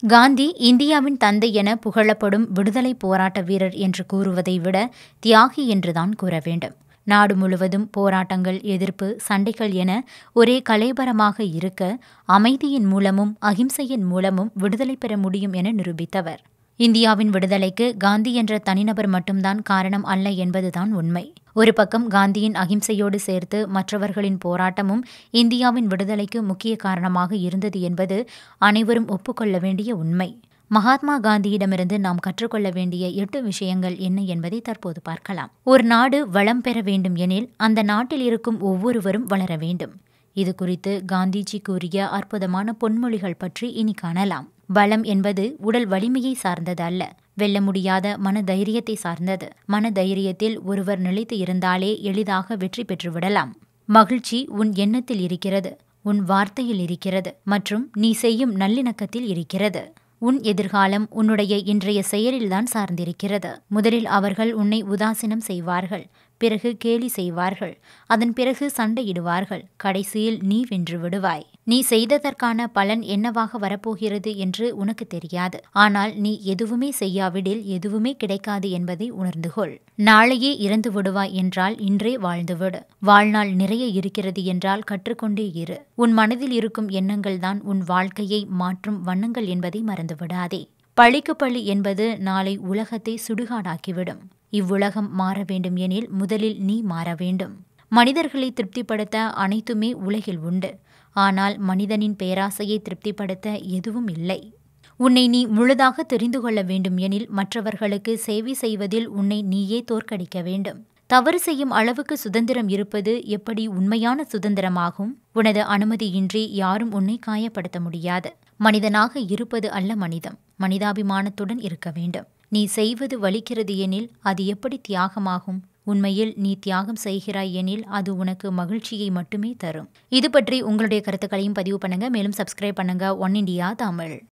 காந்தி இந்தியாவின் தந்தை என புகழப்படும் விடுதலை போராட்ட வீரர் என்று கூறுவதை விட தியாகி என்றுதான் கூற வேண்டும் நாடு முழுவதும் போராட்டங்கள் எதிர்ப்பு சண்டைகள் என ஒரே கலைபரமாக இருக்க அமைதியின் மூலமும் அகிம்சையின் மூலமும் விடுதலை பெற முடியும் என நிரூபித்தவர் இந்தியாவின் விடுதலைக்கு காந்தி என்ற தனிநபர் மட்டும்தான் காரணம் அல்ல என்பதுதான் உண்மை ஒரு பக்கம் காந்தியின் அகிம்சையோடு சேர்த்து மற்றவர்களின் போராட்டமும் இந்தியாவின் விடுதலைக்கு முக்கிய காரணமாக இருந்தது என்பது அனைவரும் ஒப்புக்கொள்ள வேண்டிய உண்மை மகாத்மா காந்தியிடமிருந்து நாம் கற்றுக்கொள்ள வேண்டிய எட்டு விஷயங்கள் என்ன என்பதை தற்போது பார்க்கலாம் ஒரு நாடு வளம் பெற வேண்டும் எனில் அந்த நாட்டில் இருக்கும் ஒவ்வொருவரும் வளர வேண்டும் இது குறித்து காந்திஜி கூறிய அற்புதமான பொன்மொழிகள் பற்றி இனி காணலாம் பலம் என்பது உடல் வலிமையை சார்ந்தது அல்ல வெல்ல முடியாத மன தைரியத்தை சார்ந்தது மன தைரியத்தில் ஒருவர் நிலைத்து இருந்தாலே எளிதாக வெற்றி பெற்று விடலாம் மகிழ்ச்சி உன் எண்ணத்தில் இருக்கிறது உன் வார்த்தையில் இருக்கிறது மற்றும் நீ செய்யும் நல்லிணக்கத்தில் இருக்கிறது உன் எதிர்காலம் உன்னுடைய இன்றைய செயலில்தான் சார்ந்திருக்கிறது முதலில் அவர்கள் உன்னை உதாசீனம் செய்வார்கள் பிறகு கேலி செய்வார்கள் அதன் பிறகு சண்டையிடுவார்கள் கடைசியில் நீ வென்று விடுவாய் நீ செய்ததற்கான பலன் என்னவாக வரப்போகிறது என்று உனக்கு தெரியாது ஆனால் நீ எதுவுமே செய்யாவிடில் எதுவுமே கிடைக்காது என்பதை உணர்ந்து கொள் நாளையே இறந்து விடுவாய் என்றால் இன்றே வாழ்ந்துவிடு வாழ்நாள் நிறைய இருக்கிறது என்றால் கற்றுக்கொண்டே இரு உன் மனதில் இருக்கும் எண்ணங்கள் தான் உன் வாழ்க்கையை மாற்றும் வண்ணங்கள் என்பதை மறந்து விடாதே பழிக்கு பழி என்பது நாளை உலகத்தை சுடுகாடாக்கிவிடும் இவ்வுலகம் மாற வேண்டும் எனில் முதலில் நீ மாற வேண்டும் மனிதர்களை திருப்திப்படுத்த அனைத்துமே உலகில் உண்டு ஆனால் மனிதனின் பேராசையை திருப்திப்படுத்த எதுவும் இல்லை உன்னை நீ முழுதாக தெரிந்து கொள்ள வேண்டும் எனில் மற்றவர்களுக்கு சேவை செய்வதில் உன்னை நீயே தோற்கடிக்க வேண்டும் தவறு செய்யும் அளவுக்கு சுதந்திரம் இருப்பது எப்படி உண்மையான சுதந்திரமாகும் உனது அனுமதியின்றி யாரும் உன்னை காயப்படுத்த முடியாது மனிதனாக இருப்பது அல்ல மனிதம் மனிதாபிமானத்துடன் இருக்க வேண்டும் நீ செய்வது வலிக்கிறது எனில் அது எப்படி தியாகமாகும் உண்மையில் நீ தியாகம் செய்கிறாய் எனில் அது உனக்கு மகிழ்ச்சியை மட்டுமே தரும் இது பற்றி உங்களுடைய கருத்துக்களையும் பதிவு பண்ணுங்க மேலும் சப்ஸ்கிரைப் பண்ணுங்க ஒன் இண்டியா தமிழ்